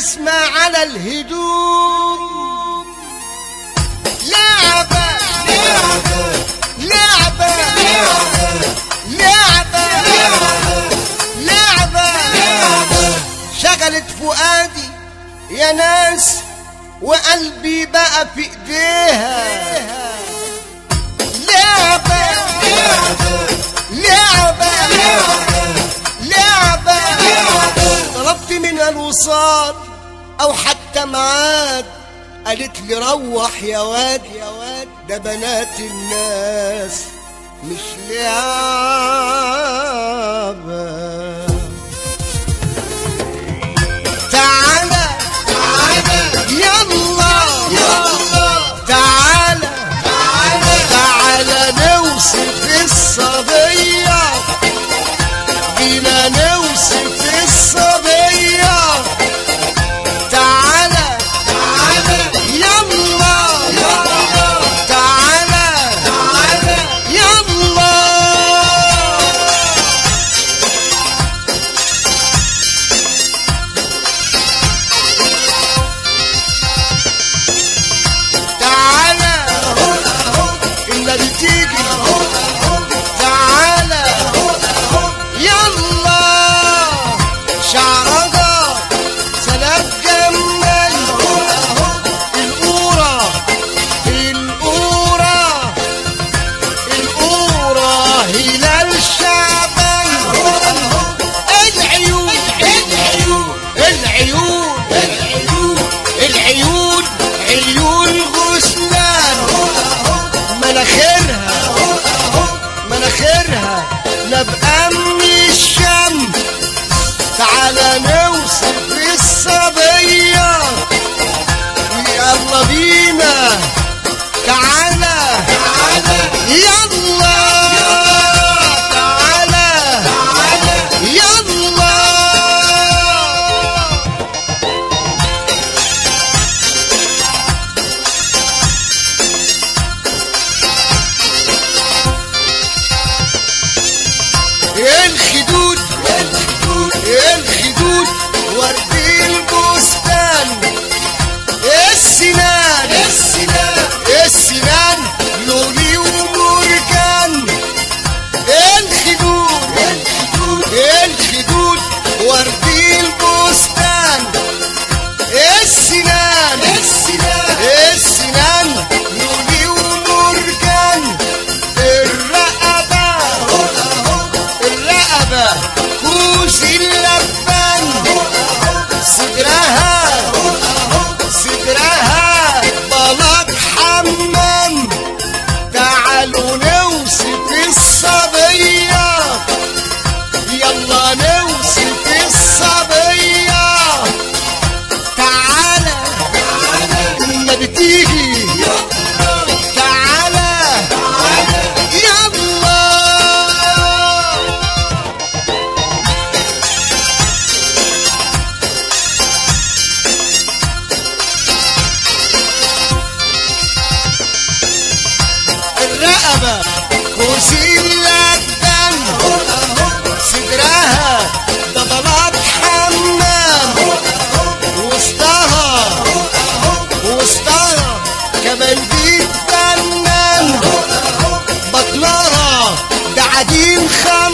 بسمة على الهدوم لعبة لعبة لعبة لعبة شغلت فؤادي يا ناس وقلبي بقى في ايديها لعبة لعبة لعبة طلبت منها الوصال او حتى معاد قالت لي روح يا واد يا واد ده بنات الناس مش لعبة تعالى يلا تعالى تعالى نوصف الصبية بينا نوصف الصبية تعالى يلا تعالى يلا تعالى النبي تيجي تعالى يلا شعرها سلام جمال القورة القورة القورة هلال شعبان العيون العيون العيون العيون العيون عيون غسلان مناخيرها مناخيرها نبقى من الشم تعالى نوصف الصبية يلا بينا تعالى يلا تعالى يلا الخدود الخدود ورد البستان السنان السنان السنان لولي ومرجان الخدود الخدود ورد البستان السنان السنان السنان لولي ومرجان الرقبة الرقبة كوس اللبان صدرها صدرها بلاط حمام تعالوا نوصف الصبية يلا نوصف الصبية تعالى ما بتيجي تعالى يلا الرقبة كرسي اللبان صدرها ده بلاط حمام وسطها وسطها كمان بيت فنان بطنها ده عجين خام